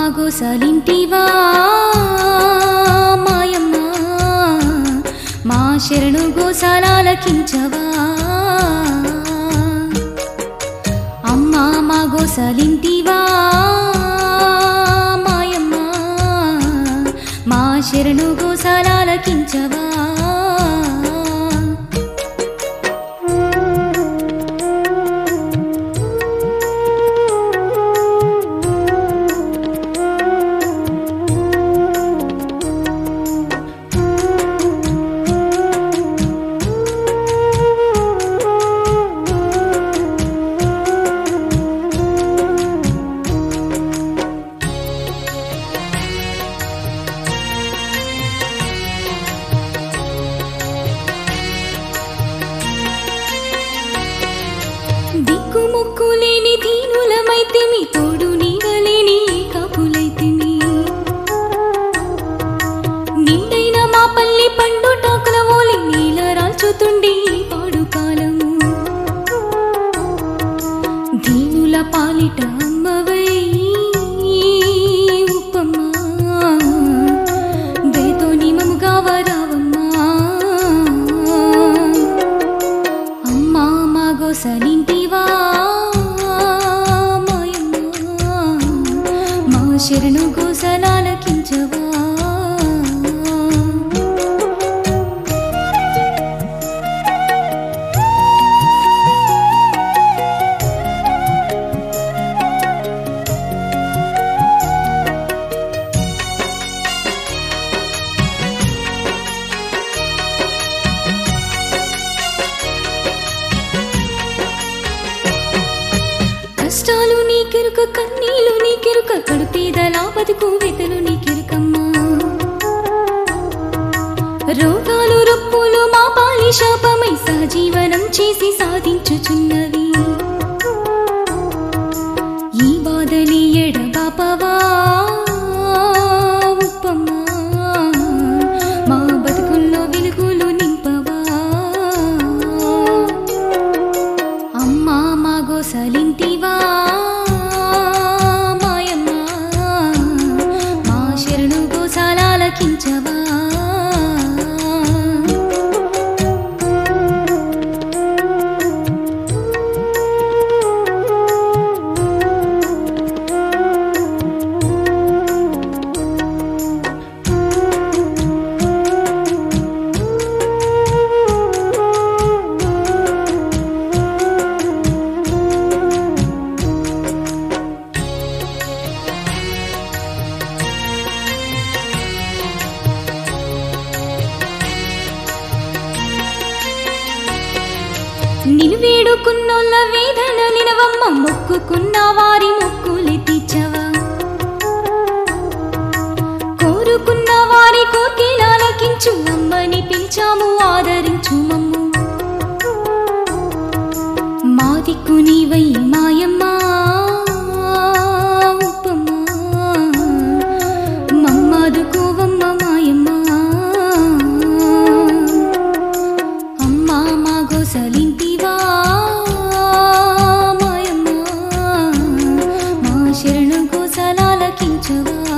గోసలింటివా మాయమ్మ మా శరణు గోసాలకించవా అమ్మా మా గోసలింటివా మాయమ్మ మా శరణు గోసాలకించవా దిక్కుముక్కు లేని దీనులమైతే మీ తోడు నీడలేని కాపులైతిమి నిండైన మా పల్లి పండు టాకుల ఓలి నీల రాల్చుతుండి పాడు కాలము దీనుల పాలిట అమ్మవై ఉప్పమ్మ దయతో నిమముగా వరావమ్మా అమ్మా మా గోసలింటివా మాయమ్మ మా శరణు గోసలాలకించవా కష్టాలు నీకెరుక కన్నీలు నీకెరుక కడుపేదలా బతుకు వెతలు నీకెరుకమ్మా రోగాలు రొప్పులు మా పాలి శాపమై సహజీవనం చేసి సాధించుచున్నవి ఈ బాధలి ఎడబాపవా ఉప్పమ్మా మా బతుకుల్లో వెలుగులు నింపవా అమ్మా మా గోసలింటివా మాయమ్మ మా శరణు గోసాలకించవా నిన్ను వేడుకున్నోళ్ళ వేదన నినవమ్మ మొక్కుకున్న వారి మొక్కులు తీర్చవా కోరుకున్న వారి కోర్కెలాలకించు అమ్మని పిలిచాము ఆదరించు మమ్ము మా దిక్కు నీవై మాయమ్మ ఉప్పమ్మ మమ్మాదుకోవమ్మ మాయమ్మ అమ్మా మా గోసలింటివా మాయమ్మ మా శరణు గోసలాలకించవా